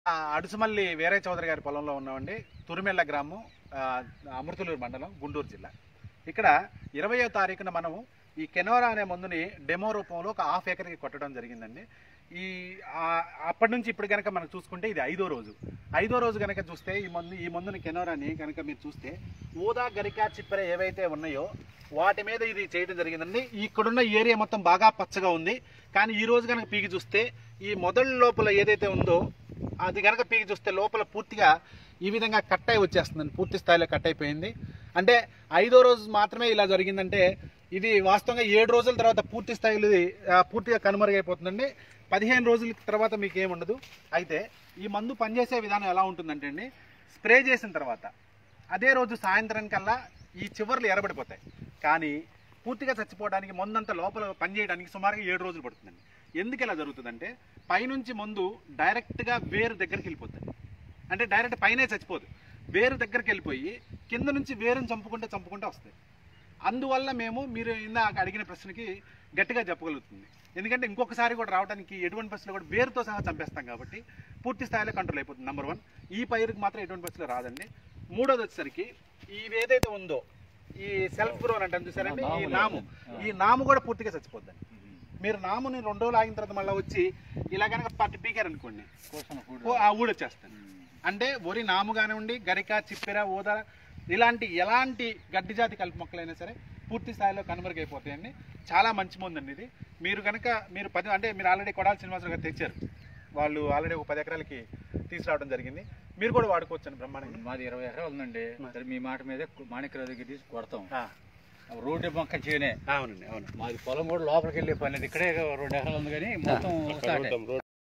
ఆ, అడుసుమల్లి వీరయ్య చౌదరి గారి పొలంలో ఉన్నామండి తురిమెళ్ళ గ్రామం ఆ, అమృతలూరు మండలం గుంటూరు జిల్లా ఇక్కడ ఇరవయో తారీఖున మనము ఈ కెనోరా అనే మందుని డెమో రూపంలో ఒక హాఫ్ ఎకర్కి కొట్టడం జరిగిందండి ఈ ఆ- అప్పటి నుంచి ఇప్పుడు కనుక మనం చూసుకుంటే ఇది ఐదో రోజు ఐదో రోజు కనుక చూస్తే ఈ మందు ఈ మందుని కెనోరాని కనుక మీరు చూస్తే ఊదా గరిక చిప్పెర ఏవైతే ఉన్నాయో వాటి మీద ఇది చేయడం జరిగిందండి ఇక్కడున్న ఏరియా మొత్తం బాగా పచ్చగా ఉంది కానీ ఈ రోజు కనుక పీకి చూస్తే ఈ మొదటి లోపల ఏదైతే ఉందో అది కనుక పీకి చూస్తే లోపల పూర్తిగా ఈ విధంగా కట్ అయి వచ్చేస్తుందండి పూర్తి స్థాయిలో కట్ అయిపోయింది అంటే ఐదో రోజు మాత్రమే ఇలా జరిగిందంటే ఇది వాస్తవంగా ఏడు రోజుల తర్వాత పూర్తి స్థాయిలో ఇది ఆ, పూర్తిగా కనుమరుగైపోతుందండి పదిహేను రోజుల తర్వాత మీకు ఏముండదు అయితే ఈ మందు పనిచేసే విధానం ఎలా ఉంటుందంటే అండి స్ప్రే చేసిన తర్వాత అదే రోజు సాయంత్రం కల్లా ఈ చివర్లు ఎరబడిపోతాయి కానీ పూర్తిగా చచ్చిపోవడానికి మందంతా లోపల పనిచేయడానికి సుమారుగా ఏడు రోజులు పడుతుందండి ఎందుకు ఇలా జరుగుతుందంటే పైనుంచి మందు డైరెక్ట్గా వేరు దగ్గరికి వెళ్ళిపోతుంది అంటే డైరెక్ట్ పైనే చచ్చిపోదు వేరు దగ్గరికి వెళ్ళిపోయి కింద నుంచి వేరుని చంపుకుంటే చంపుకుంటే వస్తాయి అందువల్ల మేము మీరు ఇందాక అడిగిన ప్రశ్నకి గట్టిగా చెప్పగలుగుతుంది ఎందుకంటే ఇంకొకసారి కూడా రావడానికి ఎటువంటి పరిస్థితులు కూడా వేరుతో సహా చంపేస్తాం కాబట్టి పూర్తి స్థాయిలో కంట్రోల్ అయిపోతుంది నెంబర్ వన్ ఈ పైరుకి మాత్రం ఎటువంటి పరిస్థితులు రాదండి మూడోది వచ్చేసరికి ఇది ఏదైతే ఉందో ఈ సెల్ఫ్ గ్రోన్ అంటే చూసారండి ఈ నాము ఈ నాము కూడా పూర్తిగా చచ్చిపోద్దండి మీరు నాముని రెండు రోజులు ఆగిన తర్వాత మళ్ళీ వచ్చి ఇలా కనుక పట్టి పీకారనుకోండి ఓ, ఆ ఊడొచ్చేస్తాను అంటే వరి నాము కానివ్వండి గరిక చిప్పెర ఊదర ఇలాంటి ఎలాంటి గడ్డి జాతి కలుపు మొక్కలైనా సరే పూర్తి స్థాయిలో కనుమరుగైపోతాయండి చాలా మంచి మందండి ఇది మీరు కనుక మీరు పది అంటే మీరు ఆల్రెడీ కొడాలి శ్రీనివాసరావు గారు తెచ్చారు వాళ్ళు ఆల్రెడీ ఒక పది ఎకరాలకి తీసుకురావడం జరిగింది మీరు కూడా వాడుకోవచ్చండి బ్రహ్మాండంగా మాది ఇరవై ఎకరాలు ఉందండి సరే మీ మాట మీద మాణిక్యరావు దగ్గర తీసి కొడతాం ఆ, రోడ్డు పక్క చేయనే అవునండి అవును మాది పొలం కూడా లోపలికి వెళ్ళే పని లేదు ఇక్కడే రెండు ఎకరాలు ఉంది కానీ మొత్తం స్టార్ట్